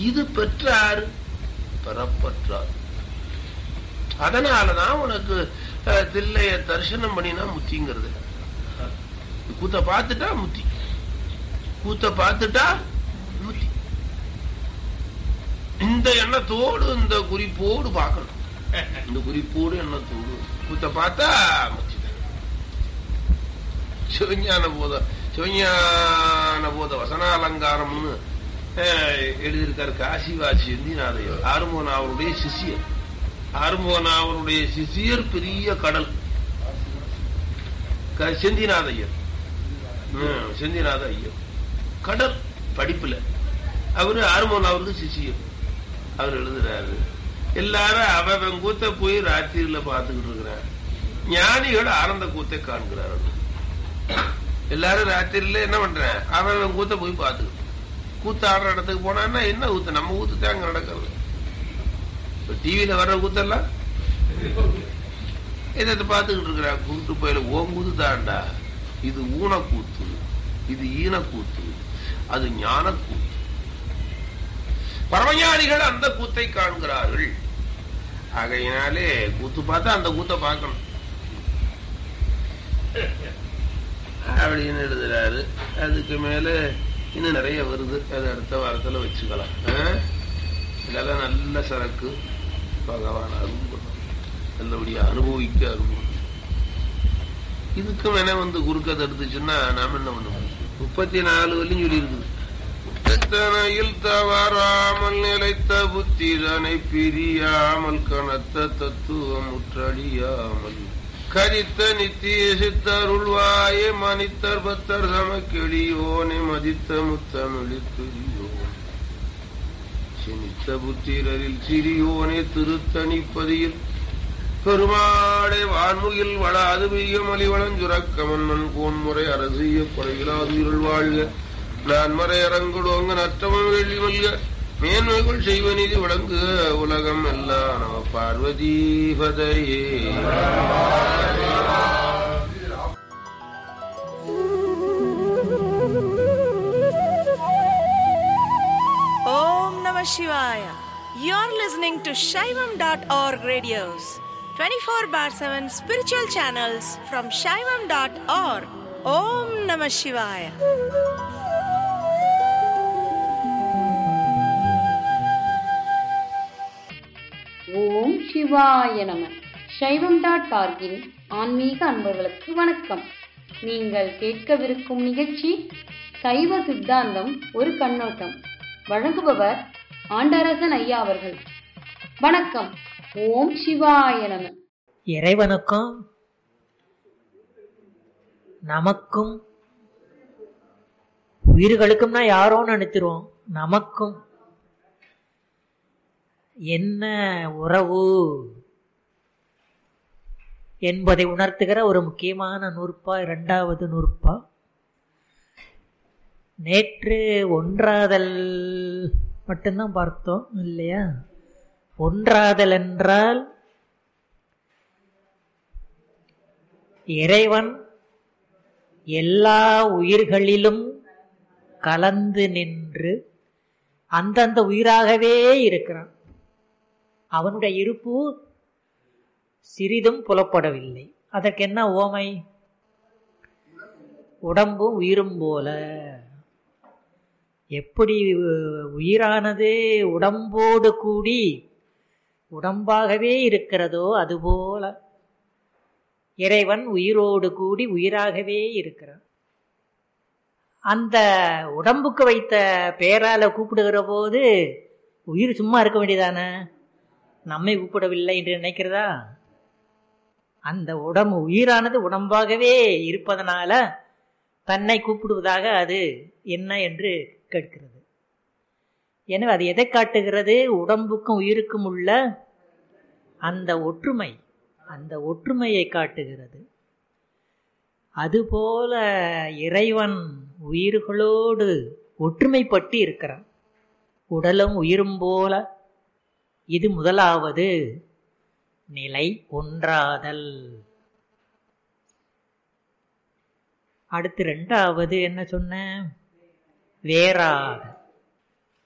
இது பெற்றாரு பெறப்பற்றார் அதனாலதான் உனக்கு அஹ், தில்லைய தரிசனம் பண்ணினா முத்திங்கிறது கூத்த பார்த்துட்டா முத்தி கூத்த பார்த்துட்டா முத்தி இந்த எண்ணத்தோடு இந்த குறிப்போடு பார்க்கணும் இந்த குறிப்போடு எண்ணத்தோடு கூத்த பார்த்தா முத்தி சிவஞான போத சிவஞான போத வசனாலங்காரம்னு அஹ், எழுதியிருக்காரு காசிவாசி செந்திநாதையர் ஆறுமோன் அவருடைய சிஷியர் ஆறுமோன் அவருடைய சிஷியர் பெரிய கடல் க- செந்திநாத ஐயர் ம், செந்திநாத ஐயர் கடல் படிப்புல அவரு ஆறுமோன் அவருக்கு சிஷியர் அவர் எழுதுறாரு எல்லாரும் அவன் கூத்த போய் ராத்திரியில பார்த்துக்கிட்டு இருக்கிறார் ஞானிகள் ஆனந்த கூத்தை காண்கிறார்கள் எல்லாரும் ராத்திரியில என்ன பண்றேன் அவன் கூத்த போய் பார்த்துக்கிட்டு கூத்து ஆடுற இடத்துக்கு போனான்னா என்ன கூத்து நம்ம கூத்து தான் அங்க நடக்கிறது டிவியில வர்ற கூத்தெல்லாம் இதை பார்த்துக்கிட்டு இருக்கிறா கூட்டு போயில ஓம் கூத்து தாண்டா இது ஊனக்கூத்து இது ஈனக்கூத்து அது ஞானக்கூத்து பரமஞானிகள் அந்த கூத்தை காண்கிறார்கள் ஆகையினாலே கூத்து பார்த்தா அந்த கூத்தை பார்க்கணும் அப்படின்னு எழுதுறாரு அதுக்கு மேல இன்னும் நிறைய வருது அது அடுத்த வாரத்துல வச்சுக்கலாம் ஆ? இதெல்லாம் நல்ல சரக்கு பகவான் அருள் நல்லபடியா அனுபவிக்க அருள் இதுக்கும் என்ன வந்து குறுக்கதை எடுத்துச்சுன்னா நாம என்ன பண்ணுவோம் முப்பத்தி நாலு வரையும் சொல்லி இருக்குது எத்தனையில் தவறாமல் நிலைத்த புத்திதனை பிரியாமல் கனத்த தத்துவம் முற்றடியாமல் கரித்த நித்திய சித்தருள்வாயே மனித்தர் பத்தர் சமக்கெளியோனே மதித்த முத்தமிழில் பெரியோன் சினித்த புத்திரரில் சிறியோனே திருத்தணிப்பதியில் பெருமாடை வான்முகில் வளாது பெய்ய மலிவளஞ்சுரக்க மன்னன் கோன்முறை அரசிய குறையிலாது இருள் வாழ்க நான் மறை அரங்குடோங்க நற்றமம் வெள்ளி மல்க மேன்மைகள் செய்வ நீதி வழங்கு உலகம் எல்லாம் நம பார்வதி பதையே Om Namah Shivaya. You're listening to Shaivam.org radios, 24 bar 7 spiritual channels from Shaivam.org. Om Namah Shivaya. ஓம் சிவாய நம சைவம் டாட் ஆர்கின் ஆன்மீக அன்பர்களுக்கு வணக்கம் நீங்கள் கேட்கவிருக்கும் நிகழ்ச்சி சைவ சித்தாந்தம் ஒரு கண்ணோட்டம் வழங்குபவர் ஆண்டரசன் ஐயா அவர்கள் வணக்கம் ஓம் சிவாய நம இறைவனுக்கும் நமக்கும் உயிர்களுக்கும்னா யாரோன்னு நினைச்சிருவோம் நமக்கும் என்ன உறவு என்பதை உணர்த்துகிற ஒரு முக்கியமான நூற்பா இரண்டாவது நூற்பா நேற்று ஒன்றாதல் மட்டும்தான் பார்த்தோம் இல்லையா ஒன்றாதல் என்றால் இறைவன் எல்லா உயிர்களிலும் கலந்து நின்று அந்தந்த உயிராகவே இருக்கிறான் அவனுடைய இருப்பு சிறிதும் புலப்படவில்லை அதற்கு என்ன ஓமை உடம்பும் உயிரும் போல எப்படி உயிரானது உடம்போடு கூடி உடம்பாகவே இருக்கிறதோ அதுபோல இறைவன் உயிரோடு கூடி உயிராகவே இருக்கிறான் அந்த உடம்புக்கு வைத்த பெயரால கூப்பிடுகிற போது உயிர் சும்மா இருக்க வேண்டியதானே நம்மை கூப்பிடவில்லை என்று நினைக்கிறதா அந்த உடம்பு உயிரானது உடம்பாகவே இருப்பதனால தன்னை கூப்பிடுவதாக அது என்ன என்று கேட்கிறது எனவே அது எதை காட்டுகிறது உடம்புக்கும் உயிருக்கும் உள்ள அந்த ஒற்றுமை அந்த ஒற்றுமையை காட்டுகிறது அதுபோல இறைவன் உயிர்களோடு ஒற்றுமைப்பட்டு இருக்கிறான் உடலும் உயிரும் போல இது முதலாவது நிலை ஒன்றாதல் அடுத்து ரெண்டாவது என்ன சொன்ன வேறாக